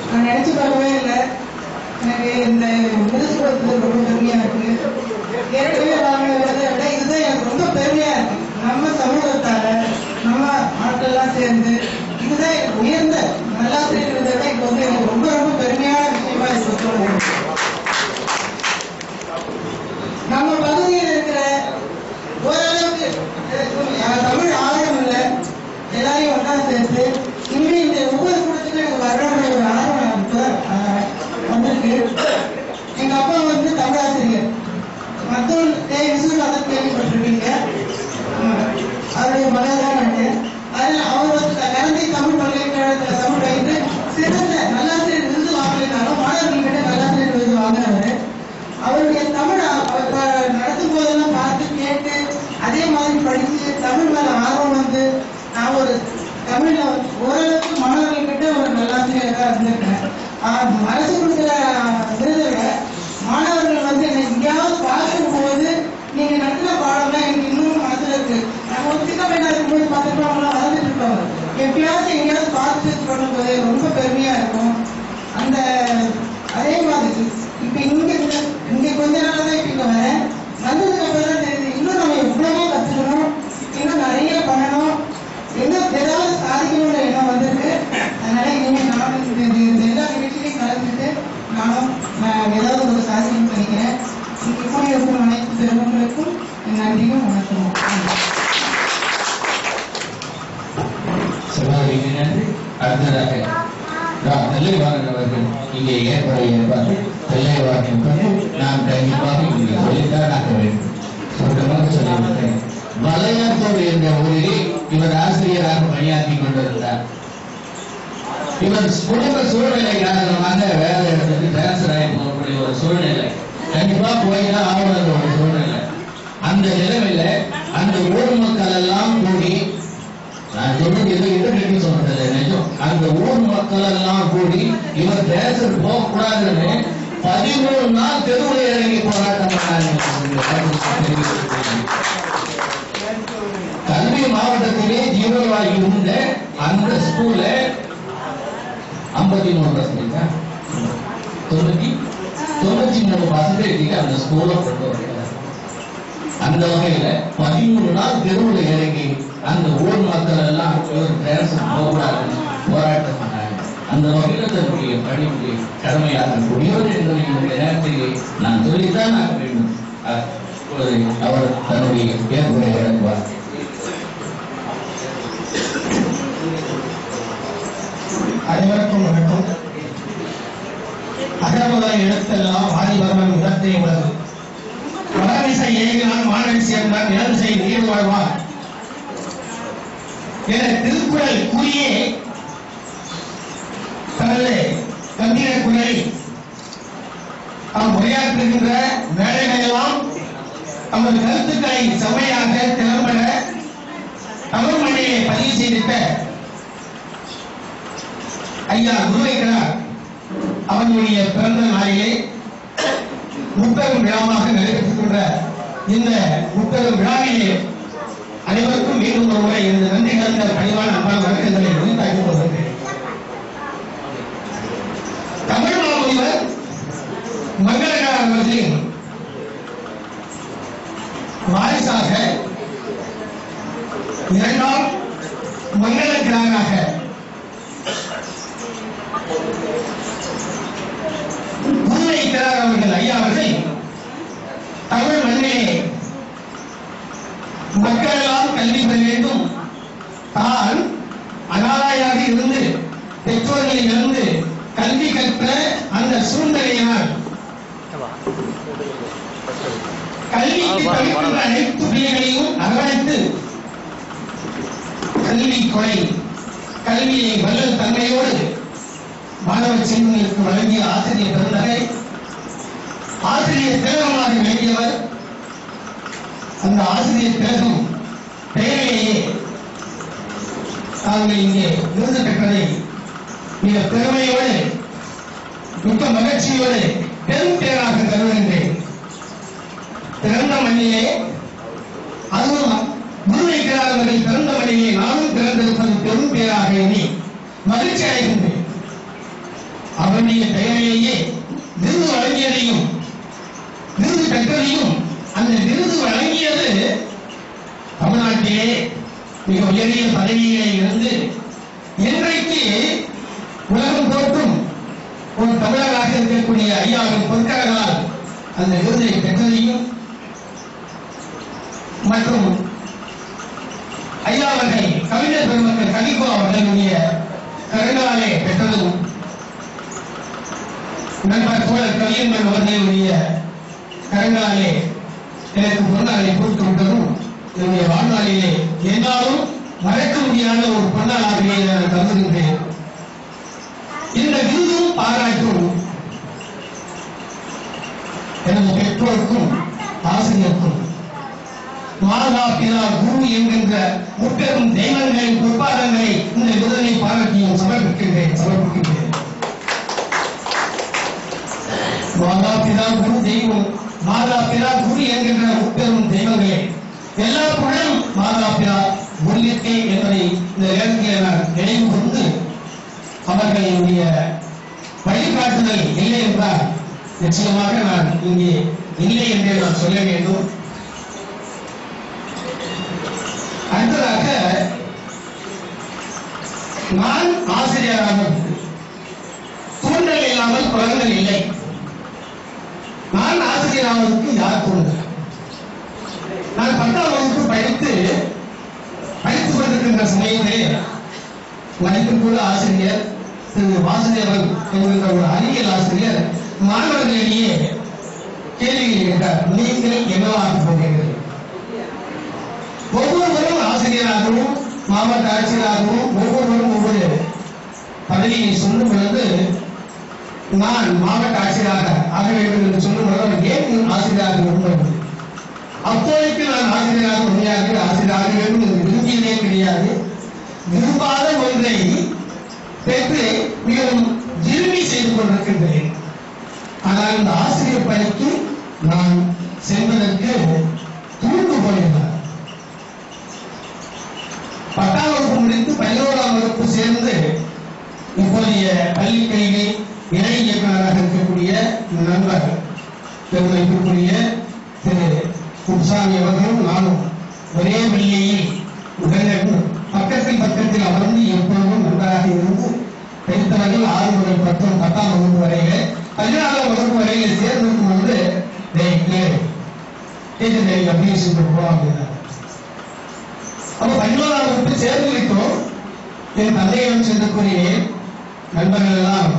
நான் நினைச்சு பார்க்கவே இல்லை எனக்கு இந்த விருது கொடுத்தது ரொம்ப பெருமையா இருக்கு ஏற்கனவே வாங்கின விருதை விட இதுதான் எனக்கு ரொம்ப பெருமையா இருக்கு நம்ம சமூகத்தால நம்ம ஆட்கள்லாம் சேர்ந்து இதுதான் எனக்கு உயர்ந்த நல்லாசிரியர் விருதை விட இது வந்து எனக்கு ரொம்ப ரொம்ப பெருமையான விஷயமா இருக்கு சொல்லுவேன் நம்ம பகுதியில் இருக்கிற ஓரளவுக்கு அஹ், தமிழ் ஆர்வம் இல்லை எல்லாரையும் ஒன்றா சேர்த்து இனிமே இந்த ஒவ்வொரு கூட்டத்துக்கும் எனக்கு வரணும்னு ஒரு ஆர்வம் எனக்கு அஹ், வந்திருக்கு எங்க அப்பா வந்து தமிழாசிரியர் மத்தூர் தே விஸ்வநாதன் கேள்விப்பட்டிருக்கீங்க ஆமா. அவருடைய மகன் தான் நான் அதில் அவர் வந்து கலந்தை தமிழ் பல்கலைக்கழகத்தில் தமிழ் வைத்து சிறந்த நல்லாசிரியர் விருது வாங்கலைனாலும் மாணவர்கள்கிட்ட நல்லாசிரியர் விருது வாங்கினவர் அவருடைய தமிழ் அவர் ப- நடத்தும் போதெல்லாம் பார்த்து கேட்டு அதே மாதிரி படிச்சு தமிழ் மேல ஆர்வம் வந்து நான் ஒரு தமிழ்ல ஓரளவுக்கு மாணவர்கள்கிட்ட ஒரு நல்லாசிரியராக இருந்திருக்கேன் ஆஹ் அரசு கொடுக்குற விருதை விட மாணவர்கள் வந்து என்னை எங்கேயாவது பார்க்கும்போது நீங்க நடத்தின பாடம்லாம் எனக்கு இன்னும் மனசுல இருக்கு நம்ம ஒரு சின்ன பையனா இருக்கும்போது பார்த்துட்டு அவங்களாம் வளர்ந்துட்டு இருப்பாங்க எப்பயாவது எங்கேயாவது பார்த்து இது பண்ணும்போது ரொம்ப பெருமையா இருக்கும் அந்த அதே மாதிரி இப்ப இங்க இந்த- இங்க கொஞ்ச நாள் தான் இப்ப இங்க வரேன் வந்ததுக்கு அப்புறம் தான் தெரியுது இன்னும் நம்ம எவ்வளவோ கத்துக்கணும் இன்னும் நிறைய பண்ணணும் இன்னும் ஏதாவது சாதிக்கணும்னு எண்ணம் வந்திருக்கு அதனால இனிமே நானும் இந்த இந்த- இந்த எல்லா நிகழ்ச்சியிலையும் கலந்துட்டு நானும் நான் ஏதாவது ஒரு சாதிக்கணும்னு நினைக்கிறேன் இங்க கூடி இருக்கும் அனைத்து பெருமக்களுக்கும் என் நன்றியும் வணக்கமும் சகோதரிக்கு நன்றி அடுத்ததாக ரா. நெல்லைவாணன் அவர்கள் இங்கே ஏற்பட ஏற்பாடு நெல்லைவாணன் கொண்டு நாம் கண்டிப்பாக இங்கே சொல்லித்தான் ஆக வேண்டும் சுருக்கமாக சொல்லிவிட்டேன் வளையாத்தோடு என்ற ஊரிலே இவர் ஆசிரியராக பணியாற்றி கொண்டிருந்தார் இவர் குடும்ப சூழ்நிலை காரணமாக வேற இடத்துக்கு டிரான்ஸ்பர் ஆகி போகக்கூடிய ஒரு சூழ்நிலை கண்டிப்பா போய்தான் ஆகணுன்ற ஒரு சூழ்நிலை அந்த நிலைமையில அந்த ஊர் மக்கள் எல்லாம் கூடி நான் சொல்றது எது இன்டர்நெட் சொல்றது நிஜம் அந்த ஊர் மக்கள் எல்லாம் கூடி இவர் தேசம் போக கூடாதுன்னு பதிமூணு நாள் தெருவில் இறங்கி போராட்டம் பண்ணாங்க கல்வி மாவட்டத்திலே ஜீவனவாயு இருந்த அந்த ஸ்கூல்ல ஐம்பத்தி மூணு பர்சன்டேஜா தொண்ணூத்தி தொண்ணூத்தி மூணு பர்சன்டேஜ் அந்த ஸ்கூல்ல கொண்டு வருகிறார் அந்த வகையில பதிமூணு நாள் தெருவில் இறங்கி அந்த ஊர் மக்கள் எல்லாம் ஒரு தேசம் போகக்கூடாது போராட்டம் பண்ணாங்க அந்த வகையில தன்னுடைய படிப்பு கடமையாக கூடியவர் என்பதை இந்த நேரத்திலே நான் சொல்லித்தான் ஆக வேண்டும் அஹ், ஒரு அவர் தன்னுடைய ஏற்புரை வழங்குவார் அனைவருக்கும் வணக்கம் அகரமுதல எழுத்தெல்லாம் ஆதிபர்மன் முதத்தை உலகு வடமிசை ஏகினான் மாணவி சேர்ந்தார் நிலமிசை நீர் வாழ்வார் என திருக்குறள் கூறியே தனது கம்பீர குரலை தாம் உரையாற்றுகின்ற வேலைகளெல்லாம் தமது கருத்துக்களை செம்மையாக திறம்பட தமிழ் மண்ணிலே பதிவு செய்திட்ட ஐயா குருவைக்கிறார் அவர்களுடைய பிறந்த நாளிலே முத்தகம் விழாவாக நடைபெற்றுகின்ற இந்த முத்தகம் விழாவிலே அனைவருக்கும் மீண்டும் ஒரு முறை எனது நன்றி கலந்த பணிவான அன்பான வணக்கங்களை உரித்தாக்கிக் கொள்கிறேன் தமிழ் மாமுனிவர் மங்களகர் அவர்களின் வாரிசாக இரண்டாம் மங்களகிராராக முன்வைக்கிறார் அவர்கள் ஐயா அவர்கள் தமிழ் மண்ணிலே மக்கள் எல்லாம் கல்வி பெற வேண்டும் தான் அனாதையாக இருந்து பெற்றோர்களை இழந்து கல்வி கற்ற அந்த சூழ்நிலையினால் கல்விக்கு தவிர்க்கின்ற அனைத்து பிள்ளைகளையும் அரவணைத்து கல்வி கொலை கல்வியை வல்லல் தன்மையோடு மாணவ செல்வங்களுக்கு வழங்கிய ஆசிரியர் பெருந்தகை ஆசிரியர் திலகமாக விளங்கியவர் அந்த ஆசிரியர் திலகம் பெயரிலேயே தாங்கள் இங்கே விருது பெற்றதை மிக பெருமையோடு மிக்க மகிழ்ச்சியோடு பெரும் பேராக கருதுகின்றேன் பிறந்த மண்ணிலே அதுவும் முன்வைக்கிறார் அவர்கள் பிறந்த மண்ணிலே நானும் பிறந்திருப்பது பெரும் பேராக எண்ணி மகிழ்ச்சி அடைகின்றேன் அவருடைய பெயரிலேயே விருது வழங்கியதையும் விருது பெற்றதையும் அந்த விருது வழங்கியது தமிழ்நாட்டிலே மிக உயரிய பதவியிலே இருந்து இன்றைக்கு உலகம் போற்றும் ஒரு தமிழராக இருக்கக்கூடிய ஐயாவின் பொற்கரங்களால் அந்த விருதை பெற்றதையும் மற்றும் ஐயா அவர்கள் கவிஞர் பெருமக்கள் கவிக்கோ அவர்களுடைய கருணாலே பெற்றதும் நண்பர் தோழர் கவியன்பன் அவர்களுடைய கரங்களாலே எனக்கு பொன்னாலை கொடுத்து விட்டதும் என்னுடைய வாழ்நாளிலே என்னாலும் மறக்க முடியாத ஒரு பொன்னாளாகவே நான் கருதுகின்றேன் இந்த விருதும் பாராட்டும் எனது பெற்றோருக்கும் ஆசிரியருக்கும் மாதா பிதா குரு என்கின்ற முப்பெரும் தெய்வங்களின் பொற்பாதங்களை இந்த விருதினை பாராட்டியும் சமர்ப்பிக்கின்றேன் சமர்ப்பிக்கின்றேன் மாதா பிதா குரு தெய்வம் மாதா பிதா குரு என்கின்ற முப்பெரும் தெய்வங்களே எல்லா புகழும் மாதா பிதா குருவிற்கே என்பதை இந்த நேரத்தில் நான் நினைவு கொண்டு அவர்களுடைய வழிகாட்டுதல் இல்லை என்றால் நிச்சயமாக நான் இங்கே இல்லை என்றே நான் சொல்ல வேண்டும் அடுத்ததாக நான் ஆசிரியராக தூண்டல் இல்லாமல் குழந்தை இல்லை நான் ஆசிரியராவதற்கு யார் தூண்டல் நான் பத்தாம் வகுப்பு படித்து படித்துக் கொண்டிருக்கின்ற சமயத்திலே மதிப்பிற்குள்ள ஆசிரியர் திரு வாசுதேவன் என்கின்ற ஒரு அறிவியல் ஆசிரியர் மாணவர்களிடையே கேள்வியை கேட்டார் நீங்கள் என்னவாக போகிறீர்கள் ஒவ்வொருவரும் ஆசிரியராகவும் மாவட்ட ஆட்சியராகவும் ஒவ்வொருவரும் ஒவ்வொரு பதவியை சொல்லும் பொழுது நான் மாவட்ட ஆட்சியராக ஆக வேண்டும் என்று சொல்லும் பொழுது அவர் ஏன் ஆசிரியராக விரும்புவது அப்போதைக்கு நான் ஆசிரியராக உண்மையாக ஆசிரியராக வேண்டும் என்று விரும்பியதே கிடையாது விரும்பாத ஒன்றை பெற்று மிகவும் விரும்பி செய்து கொண்டிருக்கின்றேன் ஆனால் இந்த ஆசிரியர் பணிக்கு நான் செல்வதற்கு தூண்டு போயிருந்தார் பத்தாம் வகுப்பு முடித்து பதினோராம் வகுப்பு சேர்ந்து இப்போதைய பள்ளி கல்வி இணை இயக்குநராக இருக்கக்கூடிய நண்பர் பெருமைக்குரிய திரு குப்சாமி அவர்களும் நானும் ஒரே பள்ளியில் உடனடி பக்கத்தில் பக்கத்தில் அமர்ந்து எப்பொழுதும் நன்றாக இருந்து படித்தவர்கள் ஆறு முதல் பத்தும் பத்தாம் வகுப்பு வரையிலே பதினாறாம் வகுப்பு வரையில சேர்ந்திருக்கும் போது டேய் கேளு டீச்சர் டேய் அப்படின்னு சொல்லிட்டு போ அப்படின்னாரு அப்ப பதினோராம் வகுப்பு சேர்ந்து விட்டோம் என் தந்தையிடம் சென்று கூறினேன் நண்பர்கள் எல்லாம்